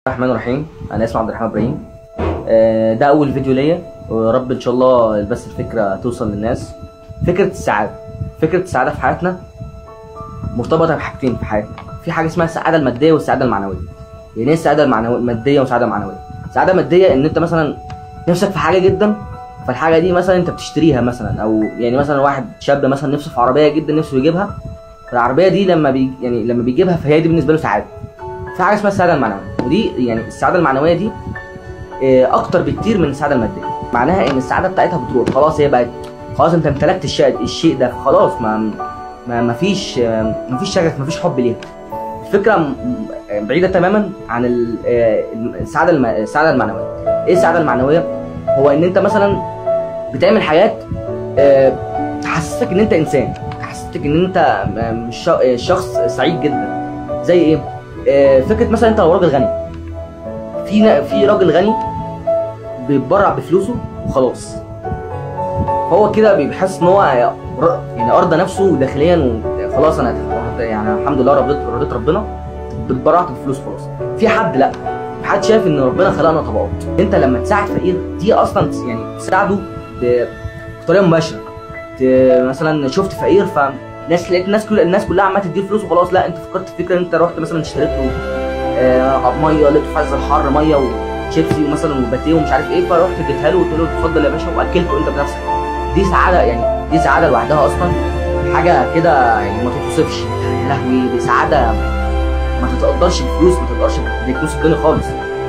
الرحمن الرحيم انا اسمي عبد الرحمن ابراهيم آه، ده اول فيديو ليا ورب ان شاء الله بس الفكره توصل للناس فكره السعاده فكره السعاده في حياتنا مرتبطه بحاجتين في حياتنا في حاجه اسمها السعاده الماديه والسعاده المعنويه يعني ايه السعاده المعنويه الماديه والسعاده المعنويه السعاده الماديه ان انت مثلا نفسك في حاجه جدا فالحاجه دي مثلا انت بتشتريها مثلا او يعني مثلا واحد شاب مثلا نفسه في عربيه جدا نفسه يجيبها فالعربيه دي لما بي يعني لما بيجيبها فهي دي بالنسبه له سعاده في حاجه اسمها السعاده المعنويه ودي يعني السعاده المعنويه دي آه، اكتر بكتير من السعاده الماديه معناها ان السعاده بتاعتها بتروح خلاص هي بقت خلاص انت امتلكت الشيء الشيء ده خلاص ما ما ما فيش آه، ما فيش شغف ما فيش حب ليها الفكره م- م- بعيده تماما عن ال- آه، السعاده الم- السعاده المعنويه ايه السعاده المعنويه هو ان انت مثلا بتعمل حاجات آه، تحسسك ان انت انسان تحسسك ان انت م- مش ش- آه، شخص سعيد جدا زي ايه آه، فكره مثلا انت لو راجل غني في في راجل غني بيتبرع بفلوسه وخلاص فهو كده بيحس ان هو ر- يعني ارضى نفسه داخليا وخلاص انا يعني الحمد لله رضيت رضيت ربنا اتبرعت بفلوس خلاص في حد لا في حد شايف ان ربنا خلقنا طبقات انت لما تساعد فقير دي اصلا يعني تساعده ب- بطريقه مباشره ت- مثلا شفت فقير فناس لقيت الناس كل الناس كلها عماله تديله فلوس وخلاص لا انت فكرت في فكره ان انت رحت مثلا اشتريت له آه، ميه لقيته في عز الحر ميه وشيبسي ومثلا وباتيه ومش عارف ايه فرحت اديتها له وقلت له اتفضل يا باشا واكلته انت بنفسك دي سعاده يعني دي سعاده لوحدها اصلا حاجه كده يعني ما تتوصفش يا لهوي دي سعاده ما تتقدرش بفلوس ما تقدرش بفلوس الدنيا خالص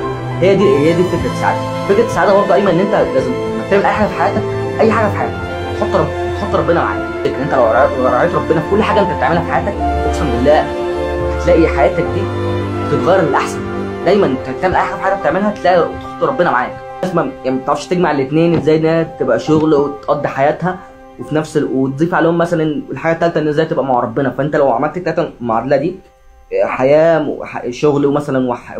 هي دي هي دي فكره السعاده فكره السعاده برضه ايمن ان انت لازم لما تعمل اي حاجه في حياتك اي حاجه في حياتك تحط رب تحط ربنا معاك فكرة انت لو رأيت- لو رأيت ربنا في كل حاجه انت بتعملها في حياتك اقسم بالله هتلاقي حياتك دي بتتغير للاحسن دايما انت بتعمل اي حاجه في حياتك بتعملها تلاقي تحط ربنا معاك الناس ما يعني ما بتعرفش تجمع الاثنين ازاي انها تبقى شغل وتقضي حياتها وفي نفس ال... وتضيف عليهم مثلا الحاجه الثالثه ان ازاي تبقى مع ربنا فانت لو عملت الثلاثه المعادله دي حياه وح- شغل ومثلا وح...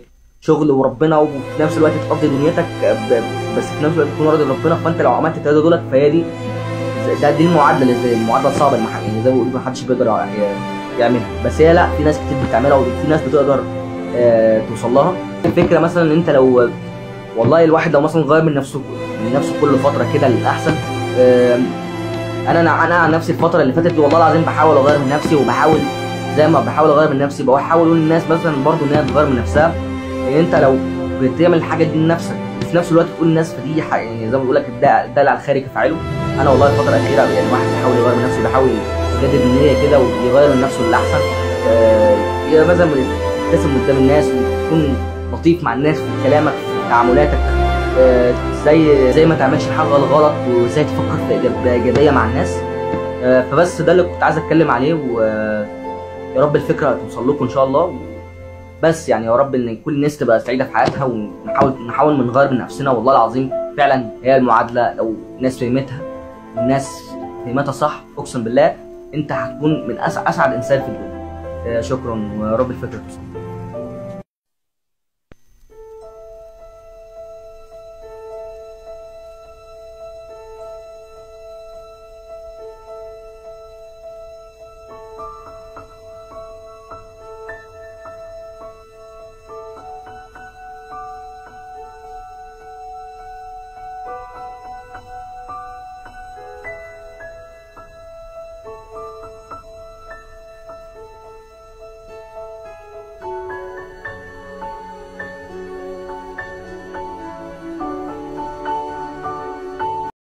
وشغل وربنا وفي نفس الوقت تقضي دنيتك ب... بس في نفس الوقت تكون راضي ربنا فانت لو عملت الثلاثه دولت فهي دي ده دي المعادله اللي زي المعادله الصعبه اللي ما- يعني زي ما بيقولوا ما حدش بيقدر ي- يعملها بس هي لا في ناس كتير بتعملها وفي ناس بتقدر آه، توصل لها الفكره مثلا ان انت لو والله الواحد لو مثلا غير من نفسه من نفسه كل فتره كده للاحسن آم، انا انا انا عن نفسي الفتره اللي فاتت دي والله العظيم بحاول اغير من نفسي وبحاول زي ما بحاول اغير من نفسي بحاول اقول للناس مثلا برضو ان هي تغير من نفسها ان انت لو بتعمل الحاجه دي لنفسك وفي نفس الوقت تقول للناس فدي حق- يعني زي ما بيقول لك الدال على الخير كفاعله انا والله الفتره الاخيره يعني الواحد بيحاول يغير من نفسه بيحاول يجدد النيه كده ويغير من نفسه للاحسن آه، يبقى مثلا تبتسم قدام الناس وتكون لطيف مع الناس في كلامك في تعاملاتك آه، زي زي ما تعملش حاجه غلط وازاي تفكر في إيجاب- بايجابيه مع الناس آه، فبس ده اللي كنت عايز اتكلم عليه ويا رب الفكره توصل لكم ان شاء الله بس يعني يا رب ان كل الناس تبقى سعيده في حياتها ونحاول نحاول من نغير من نفسنا والله العظيم فعلا هي المعادله لو الناس فهمتها والناس فهمتها صح اقسم بالله انت هتكون من أسع- اسعد انسان في الدنيا آه، شكرا ويا رب الفكره توصل